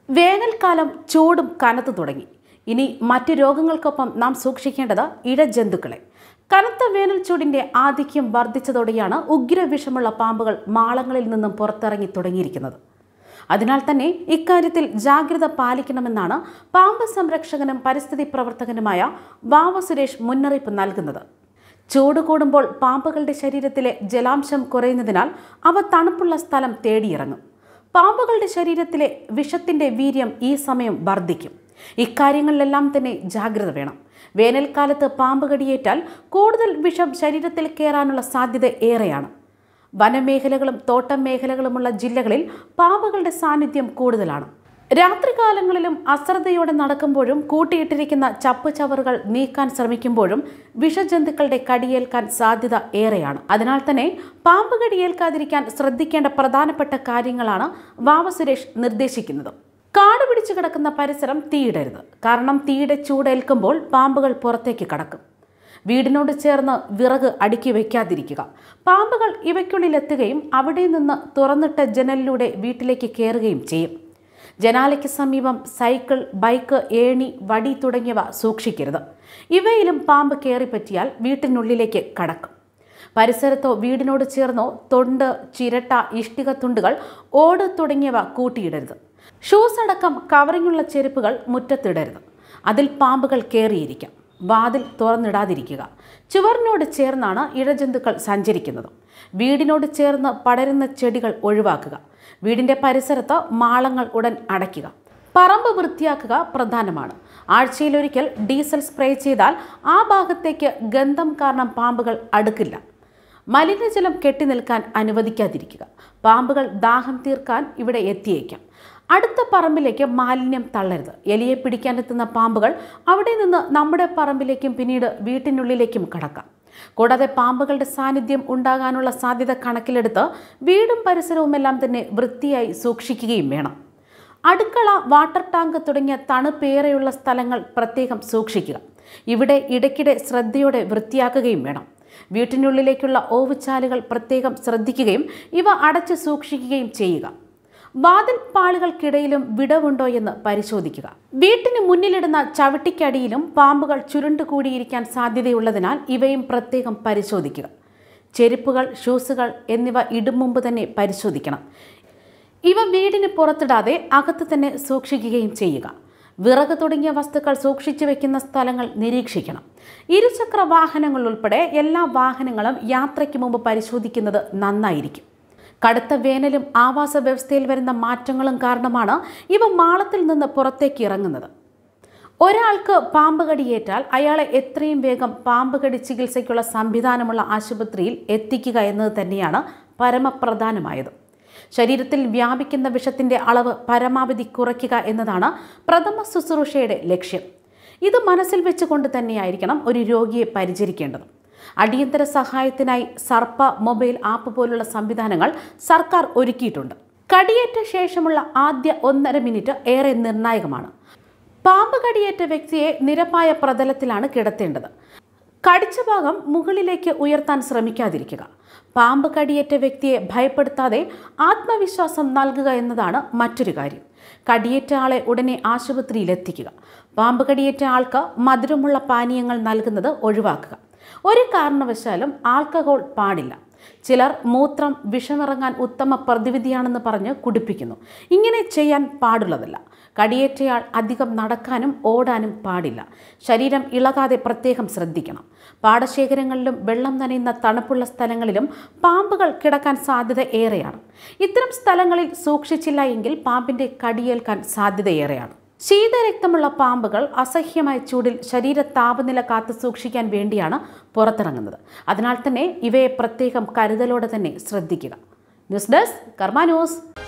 വേനൽക്കാലം ചൂടും കനത്തു തുടങ്ങി ഇനി മറ്റു രോഗങ്ങൾക്കൊപ്പം നാം സൂക്ഷിക്കേണ്ടത് ഇഴജന്തുക്കളെ കനത്ത വേനൽ ചൂടിന്റെ ആധിക്യം വർദ്ധിച്ചതോടെയാണ് ഉഗ്രവിഷമുള്ള പാമ്പുകൾ മാളങ്ങളിൽ നിന്നും പുറത്തിറങ്ങി തുടങ്ങിയിരിക്കുന്നത് അതിനാൽ തന്നെ ഇക്കാര്യത്തിൽ ജാഗ്രത പാലിക്കണമെന്നാണ് പാമ്പ് സംരക്ഷകനും പരിസ്ഥിതി പ്രവർത്തകനുമായ വാവ സുരേഷ് മുന്നറിയിപ്പ് നൽകുന്നത് ചൂട് കൂടുമ്പോൾ പാമ്പുകളുടെ ശരീരത്തിലെ ജലാംശം കുറയുന്നതിനാൽ അവ തണുപ്പുള്ള സ്ഥലം തേടിയിറങ്ങും പാമ്പുകളുടെ ശരീരത്തിലെ വിഷത്തിന്റെ വീര്യം ഈ സമയം വർദ്ധിക്കും ഇക്കാര്യങ്ങളിലെല്ലാം തന്നെ ജാഗ്രത വേണം വേനൽക്കാലത്ത് പാമ്പ് കടിയേറ്റാൽ കൂടുതൽ വിഷം ശരീരത്തിൽ കയറാനുള്ള സാധ്യത ഏറെയാണ് വനമേഖലകളും തോട്ടം മേഖലകളുമുള്ള ജില്ലകളിൽ പാമ്പുകളുടെ സാന്നിധ്യം കൂടുതലാണ് രാത്രികാലങ്ങളിലും അശ്രദ്ധയോടെ നടക്കുമ്പോഴും കൂട്ടിയിട്ടിരിക്കുന്ന ചപ്പ് ചവറുകൾ നീക്കാൻ ശ്രമിക്കുമ്പോഴും വിഷജന്തുക്കളുടെ കടിയേൽക്കാൻ സാധ്യത ഏറെയാണ് അതിനാൽ തന്നെ പാമ്പ് കടിയേൽക്കാതിരിക്കാൻ ശ്രദ്ധിക്കേണ്ട പ്രധാനപ്പെട്ട കാര്യങ്ങളാണ് വാവ സുരേഷ് നിർദ്ദേശിക്കുന്നത് കാട് പിടിച്ചു കിടക്കുന്ന പരിസരം തീയിടരുത് കാരണം തീയുടെ ചൂടേൽക്കുമ്പോൾ പാമ്പുകൾ പുറത്തേക്ക് കടക്കും വീടിനോട് ചേർന്ന് വിറക് അടുക്കി വയ്ക്കാതിരിക്കുക പാമ്പുകൾ ഇവയ്ക്കുള്ളിലെത്തുകയും അവിടെ നിന്ന് തുറന്നിട്ട ജനലിലൂടെ വീട്ടിലേക്ക് കയറുകയും ചെയ്യും ജനാലയ്ക്ക് സമീപം സൈക്കിൾ ബൈക്ക് ഏണി വടി തുടങ്ങിയവ സൂക്ഷിക്കരുത് ഇവയിലും പാമ്പ് കയറിപ്പറ്റിയാൽ വീട്ടിനുള്ളിലേക്ക് കടക്കും പരിസരത്തോ വീടിനോട് ചേർന്നോ തൊണ്ട് ചിരട്ട ഇഷ്ടിക തുണ്ടുകൾ ഓട് തുടങ്ങിയവ കൂട്ടിയിടരുത് ഷൂസ് അടക്കം കവറിങ്ങുള്ള ചെരുപ്പുകൾ മുറ്റത്തിടരുത് അതിൽ പാമ്പുകൾ കയറിയിരിക്കാം വാതിൽ തുറന്നിടാതിരിക്കുക ചുവറിനോട് ചേർന്നാണ് ഇഴജന്തുക്കൾ സഞ്ചരിക്കുന്നത് വീടിനോട് ചേർന്ന് പടരുന്ന ചെടികൾ ഒഴിവാക്കുക വീടിന്റെ പരിസരത്ത് മാളങ്ങൾ ഉടൻ അടയ്ക്കുക പറമ്പ് വൃത്തിയാക്കുക പ്രധാനമാണ് ആഴ്ചയിലൊരിക്കൽ ഡീസൽ സ്പ്രേ ചെയ്താൽ ആ ഭാഗത്തേക്ക് ഗന്ധം കാരണം പാമ്പുകൾ അടുക്കില്ല മലിനജലം കെട്ടി നിൽക്കാൻ അനുവദിക്കാതിരിക്കുക പാമ്പുകൾ ദാഹം തീർക്കാൻ ഇവിടെ എത്തിയേക്കാം അടുത്ത പറമ്പിലേക്ക് മാലിന്യം തള്ളരുത് എലിയെ പിടിക്കാനെത്തുന്ന പാമ്പുകൾ അവിടെ നിന്ന് നമ്മുടെ പറമ്പിലേക്കും പിന്നീട് വീട്ടിനുള്ളിലേക്കും കടക്കാം കൂടാതെ പാമ്പുകളുടെ സാന്നിധ്യം ഉണ്ടാകാനുള്ള സാധ്യത കണക്കിലെടുത്ത് വീടും പരിസരവുമെല്ലാം തന്നെ വൃത്തിയായി സൂക്ഷിക്കുകയും വേണം അടുക്കള വാട്ടർ ടാങ്ക് തുടങ്ങിയ തണുപ്പേറെയുള്ള സ്ഥലങ്ങൾ പ്രത്യേകം സൂക്ഷിക്കുക ഇവിടെ ഇടയ്ക്കിടെ ശ്രദ്ധയോടെ വൃത്തിയാക്കുകയും വേണം വീട്ടിനുള്ളിലേക്കുള്ള ഓവുചാലുകൾ പ്രത്യേകം ശ്രദ്ധിക്കുകയും ഇവ അടച്ചു സൂക്ഷിക്കുകയും ചെയ്യുക വാതിൽ പാളുകൾക്കിടയിലും വിടവുണ്ടോ എന്ന് പരിശോധിക്കുക വീട്ടിന് മുന്നിലിടുന്ന ചവിട്ടിക്കടിയിലും പാമ്പുകൾ ചുരുണ്ടുകൂടിയിരിക്കാൻ സാധ്യതയുള്ളതിനാൽ ഇവയും പ്രത്യേകം പരിശോധിക്കുക ചെരുപ്പുകൾ ഷൂസുകൾ എന്നിവ ഇടും മുമ്പ് തന്നെ പരിശോധിക്കണം ഇവ വീടിന് പുറത്തിടാതെ അകത്ത് തന്നെ സൂക്ഷിക്കുകയും ചെയ്യുക വിറക് തുടങ്ങിയ വസ്തുക്കൾ സൂക്ഷിച്ചു വെക്കുന്ന സ്ഥലങ്ങൾ നിരീക്ഷിക്കണം ഇരുചക്ര വാഹനങ്ങൾ ഉൾപ്പെടെ എല്ലാ വാഹനങ്ങളും യാത്രയ്ക്ക് മുമ്പ് പരിശോധിക്കുന്നത് നന്നായിരിക്കും കടുത്ത വേനലും ആവാസ വ്യവസ്ഥയിൽ വരുന്ന മാറ്റങ്ങളും കാരണമാണ് ഇവ മാളത്തിൽ നിന്ന് പുറത്തേക്ക് ഇറങ്ങുന്നത് ഒരാൾക്ക് പാമ്പ് കടിയേറ്റാൽ അയാളെ എത്രയും വേഗം പാമ്പ് കടി ചികിത്സയ്ക്കുള്ള സംവിധാനമുള്ള ആശുപത്രിയിൽ എത്തിക്കുക എന്നത് തന്നെയാണ് പരമപ്രധാനമായത് ശരീരത്തിൽ വ്യാപിക്കുന്ന വിഷത്തിന്റെ അളവ് പരമാവധി കുറയ്ക്കുക എന്നതാണ് പ്രഥമ ശുശ്രൂഷയുടെ ലക്ഷ്യം ഇത് മനസ്സിൽ വെച്ചുകൊണ്ട് തന്നെയായിരിക്കണം ഒരു രോഗിയെ പരിചരിക്കേണ്ടത് അടിയന്തര സഹായത്തിനായി സർപ്പ മൊബൈൽ ആപ്പ് പോലുള്ള സംവിധാനങ്ങൾ സർക്കാർ ഒരുക്കിയിട്ടുണ്ട് കടിയേറ്റ ശേഷമുള്ള ആദ്യ ഒന്നര മിനിറ്റ് ഏറെ നിർണായകമാണ് പാമ്പ് കടിയേറ്റ വ്യക്തിയെ നിരപ്പായ പ്രതലത്തിലാണ് കിടത്തേണ്ടത് കടിച്ച ഭാഗം മുകളിലേക്ക് ഉയർത്താൻ ശ്രമിക്കാതിരിക്കുക പാമ്പ് കടിയേറ്റ വ്യക്തിയെ ഭയപ്പെടുത്താതെ ആത്മവിശ്വാസം നൽകുക എന്നതാണ് മറ്റൊരു കാര്യം കടിയേറ്റ ആളെ ഉടനെ ആശുപത്രിയിൽ എത്തിക്കുക പാമ്പ് കടിയേറ്റ ആൾക്ക് മധുരമുള്ള പാനീയങ്ങൾ നൽകുന്നത് ഒഴിവാക്കുക ഒരു കാരണവശാലും ആൽക്കഹോൾ പാടില്ല ചിലർ മൂത്രം വിഷമിറങ്ങാൻ ഉത്തമ പ്രതിവിധിയാണെന്ന് പറഞ്ഞ് കുടിപ്പിക്കുന്നു ഇങ്ങനെ ചെയ്യാൻ പാടുള്ളതല്ല കടിയേറ്റയാൾ അധികം നടക്കാനും ഓടാനും പാടില്ല ശരീരം ഇളകാതെ പ്രത്യേകം ശ്രദ്ധിക്കണം പാടശേഖരങ്ങളിലും വെള്ളം നനയുന്ന തണുപ്പുള്ള സ്ഥലങ്ങളിലും പാമ്പുകൾ കിടക്കാൻ സാധ്യത ഏറെയാണ് ഇത്തരം സ്ഥലങ്ങളിൽ സൂക്ഷിച്ചില്ല എങ്കിൽ പാമ്പിന്റെ കടിയേൽക്കാൻ സാധ്യതയേറെയാണ് ശീതരക്തമുള്ള പാമ്പുകൾ അസഹ്യമായ ചൂടിൽ ശരീര താപനില കാത്തു സൂക്ഷിക്കാൻ വേണ്ടിയാണ് പുറത്തിറങ്ങുന്നത് അതിനാൽ തന്നെ ഇവയെ പ്രത്യേകം കരുതലോടെ തന്നെ ശ്രദ്ധിക്കുക ന്യൂസ് ഡെസ്ക് കർമ്മ ന്യൂസ്